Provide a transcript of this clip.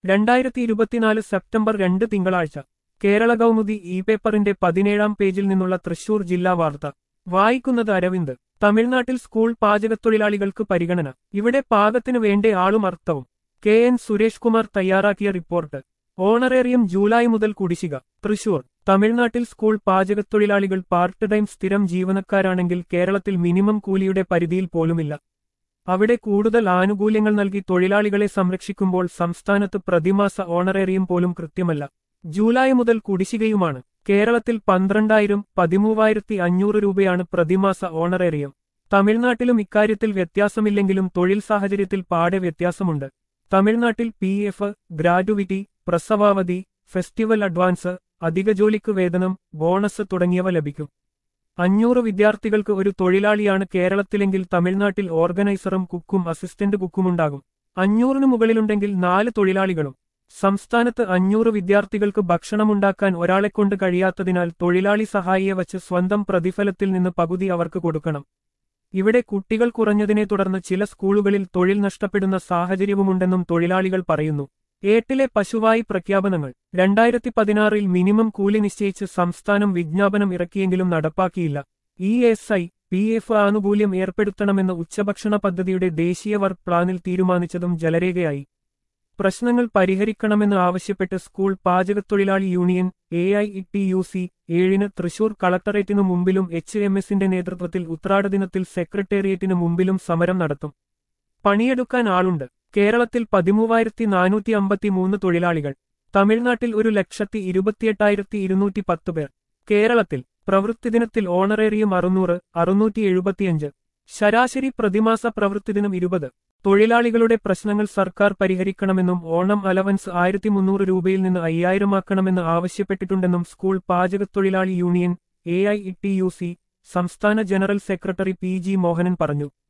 രണ്ടായിരത്തി ഇരുപത്തിനാല് സെപ്റ്റംബർ രണ്ട് തിങ്കളാഴ്ച കേരള കൗമുദി ഇ പേപ്പറിന്റെ പതിനേഴാം പേജിൽ നിന്നുള്ള തൃശൂർ ജില്ലാ വാർത്ത വായിക്കുന്നത് അരവിന്ദ് തമിഴ്നാട്ടിൽ സ്കൂൾ പാചകത്തൊഴിലാളികൾക്ക് പരിഗണന ഇവിടെ പാകത്തിനു വേണ്ടേ ആളും അർത്ഥവും കെ എൻ സുരേഷ് കുമാർ തയ്യാറാക്കിയ റിപ്പോർട്ട് ഓണറേറിയം ജൂലൈ മുതൽ കുടിശ്ശിക തൃശൂർ തമിഴ്നാട്ടിൽ സ്കൂൾ പാചകത്തൊഴിലാളികൾ പാർട്ട് ടൈം സ്ഥിരം ജീവനക്കാരാണെങ്കിൽ കേരളത്തിൽ മിനിമം കൂലിയുടെ പരിധിയിൽ പോലുമില്ല അവിടെ കൂടുതൽ ആനുകൂല്യങ്ങൾ നൽകി തൊഴിലാളികളെ സംരക്ഷിക്കുമ്പോൾ സംസ്ഥാനത്ത് പ്രതിമാസ ഓണറേറിയം പോലും കൃത്യമല്ല ജൂലൈ മുതൽ കുടിശ്ശികയുമാണ് കേരളത്തിൽ പന്ത്രണ്ടായിരം പതിമൂവായിരത്തി അഞ്ഞൂറ് രൂപയാണ് പ്രതിമാസ ഓണറേറിയം തമിഴ്നാട്ടിലും ഇക്കാര്യത്തിൽ വ്യത്യാസമില്ലെങ്കിലും തൊഴിൽ സാഹചര്യത്തിൽ പാടെ വ്യത്യാസമുണ്ട് തമിഴ്നാട്ടിൽ പി എഫ് ഗ്രാറ്റുവിറ്റി പ്രസവാവധി ഫെസ്റ്റിവൽ അഡ്വാൻസ് അധിക ജോലിക്ക് വേതനം ബോണസ് തുടങ്ങിയവ ലഭിക്കും അഞ്ഞൂറ് വിദ്യാർത്ഥികൾക്ക് ഒരു തൊഴിലാളിയാണ് കേരളത്തിലെങ്കിൽ തമിഴ്നാട്ടിൽ ഓർഗനൈസറും കുക്കും അസിസ്റ്റന്റ് കുക്കുമുണ്ടാകും അഞ്ഞൂറിനു മുകളിലുണ്ടെങ്കിൽ നാല് തൊഴിലാളികളും സംസ്ഥാനത്ത് അഞ്ഞൂറ് വിദ്യാർത്ഥികൾക്ക് ഭക്ഷണമുണ്ടാക്കാൻ ഒരാളെക്കൊണ്ട് കഴിയാത്തതിനാൽ തൊഴിലാളി സഹായിയെ വച്ച് സ്വന്തം പ്രതിഫലത്തിൽ നിന്ന് പകുതി അവർക്ക് കൊടുക്കണം ഇവിടെ കുട്ടികൾ കുറഞ്ഞതിനെ തുടർന്ന് ചില സ്കൂളുകളിൽ തൊഴിൽ നഷ്ടപ്പെടുന്ന സാഹചര്യവുമുണ്ടെന്നും തൊഴിലാളികൾ പറയുന്നു ഏട്ടിലെ പശുവായി പ്രഖ്യാപനങ്ങൾ രണ്ടായിരത്തി പതിനാറിൽ മിനിമം കൂലി നിശ്ചയിച്ച് സംസ്ഥാനം വിജ്ഞാപനം ഇറക്കിയെങ്കിലും നടപ്പാക്കിയില്ല E S I P F ആനുകൂല്യം ഏർപ്പെടുത്തണമെന്ന് ഉച്ചഭക്ഷണ പദ്ധതിയുടെ ദേശീയ വർക്ക് പ്ലാനിൽ തീരുമാനിച്ചതും ജലരേഖയായി പ്രശ്നങ്ങൾ പരിഹരിക്കണമെന്ന് ആവശ്യപ്പെട്ട് സ്കൂൾ പാചകത്തൊഴിലാളി union A I T U C ഏഴിന് തൃശൂർ കളക്ടറേറ്റിനു മുമ്പിലും എച്ച് എം എസിന്റെ നേതൃത്വത്തിൽ ഉത്രാട ദിനത്തിൽ സെക്രട്ടേറിയറ്റിനു മുമ്പിലും സമരം നടത്തും പണിയെടുക്കാൻ ആളുണ്ട് കേരളത്തിൽ പതിമൂവായിരത്തി നാനൂറ്റി അമ്പത്തിമൂന്ന് തൊഴിലാളികൾ തമിഴ്നാട്ടിൽ ഒരു ലക്ഷത്തി ഇരുപത്തിയെട്ടായിരത്തി ഇരുന്നൂറ്റി പത്ത് പേർ കേരളത്തിൽ പ്രവൃത്തിദിനത്തിൽ ഓണറേറിയം അറുന്നൂറ് അറുന്നൂറ്റി എഴുപത്തിയഞ്ച് ശരാശരി പ്രതിമാസ പ്രവൃത്തിദിനം ഇരുപത് തൊഴിലാളികളുടെ പ്രശ്നങ്ങൾ സർക്കാർ പരിഹരിക്കണമെന്നും ഓണം അലവൻസ് ആയിരത്തി മുന്നൂറ് രൂപയിൽ നിന്ന് അയ്യായിരമാക്കണമെന്ന് ആവശ്യപ്പെട്ടിട്ടുണ്ടെന്നും സ്കൂൾ പാചകത്തൊഴിലാളി union A I T U C സംസ്ഥാന general secretary P G Mohanan പറഞ്ഞു